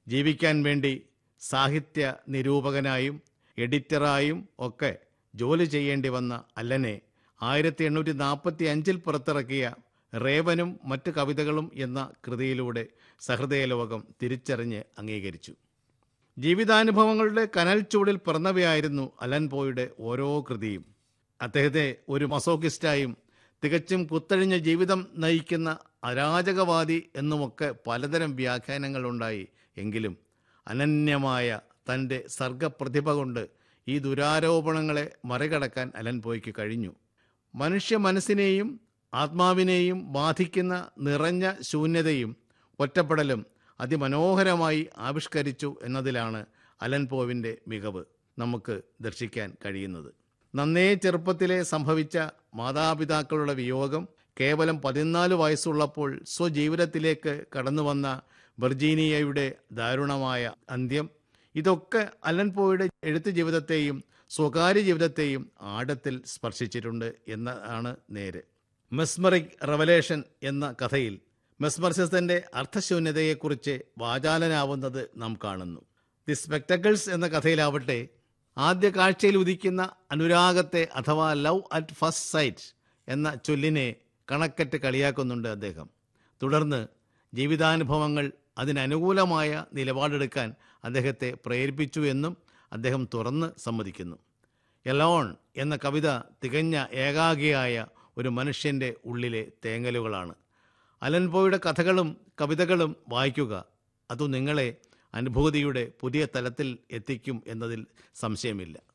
ജീവിക്കാൻ വേണ്ടി സാഹിത്യ നിരൂപകനായും എഡിറ്ററായും ഒക്കെ ജോലി ചെയ്യേണ്ടി വന്ന അല്ലനെ ആയിരത്തി എണ്ണൂറ്റി നാൽപ്പത്തി അഞ്ചിൽ പുറത്തിറക്കിയ റേവനും മറ്റ് കവിതകളും എന്ന കൃതിയിലൂടെ സഹൃദയലോകം തിരിച്ചറിഞ്ഞ് അംഗീകരിച്ചു ജീവിതാനുഭവങ്ങളുടെ കനൽ ചൂടിൽ പിറന്നവയായിരുന്നു അലൻ പോയുടെ ഓരോ കൃതിയും അദ്ദേഹത്തെ ഒരു മസോക്കിസ്റ്റായും തികച്ചും കുത്തഴിഞ്ഞ ജീവിതം നയിക്കുന്ന അരാജകവാദി എന്നുമൊക്കെ പലതരം വ്യാഖ്യാനങ്ങളുണ്ടായി എങ്കിലും അനന്യമായ തൻ്റെ സർഗപ്രതിഭ കൊണ്ട് ഈ ദുരാരോപണങ്ങളെ മറികടക്കാൻ അലൻ പോയ്ക്ക് കഴിഞ്ഞു മനുഷ്യ മനസ്സിനെയും ആത്മാവിനെയും ബാധിക്കുന്ന നിറഞ്ഞ ശൂന്യതയും ഒറ്റപ്പെടലും അതിമനോഹരമായി ആവിഷ്കരിച്ചു എന്നതിലാണ് അലൻ പോവിൻ്റെ മികവ് നമുക്ക് ദർശിക്കാൻ കഴിയുന്നത് നന്നേ ചെറുപ്പത്തിലെ സംഭവിച്ച മാതാപിതാക്കളുടെ വിയോഗം കേവലം പതിനാല് വയസ്സുള്ളപ്പോൾ സ്വജീവിതത്തിലേക്ക് കടന്നു വന്ന വെർജീനിയയുടെ ദാരുണമായ അന്ത്യം ഇതൊക്കെ അലൻ പോയുടെ എഴുത്ത് ജീവിതത്തെയും സ്വകാര്യ ജീവിതത്തെയും ആഴത്തിൽ സ്പർശിച്ചിട്ടുണ്ട് എന്നതാണ് നേര് മെസ്മറിക് റവലേഷൻ എന്ന കഥയിൽ മെസ്മർസിസത്തിന്റെ അർത്ഥശൂന്യതയെക്കുറിച്ച് വാചാലനാവുന്നത് നാം കാണുന്നു ദി സ്പെക്ടക്കിൾസ് എന്ന കഥയിലാവട്ടെ ആദ്യ കാഴ്ചയിൽ ഉദിക്കുന്ന അനുരാഗത്തെ അഥവാ ലവ് അറ്റ് ഫസ്റ്റ് സൈറ്റ് എന്ന ചൊല്ലിനെ കണക്കറ്റ് കളിയാക്കുന്നുണ്ട് അദ്ദേഹം തുടർന്ന് ജീവിതാനുഭവങ്ങൾ അതിനനുകൂലമായ നിലപാടെടുക്കാൻ അദ്ദേഹത്തെ പ്രേരിപ്പിച്ചു എന്നും അദ്ദേഹം തുറന്ന് സമ്മതിക്കുന്നു എലോൺ എന്ന കവിത തികഞ്ഞ ഏകാഗിയായ ഒരു മനുഷ്യൻ്റെ ഉള്ളിലെ തേങ്ങലുകളാണ് അലൻപോയുടെ കഥകളും കവിതകളും വായിക്കുക അതു നിങ്ങളെ അനുഭൂതിയുടെ പുതിയ തലത്തിൽ എത്തിക്കും എന്നതിൽ സംശയമില്ല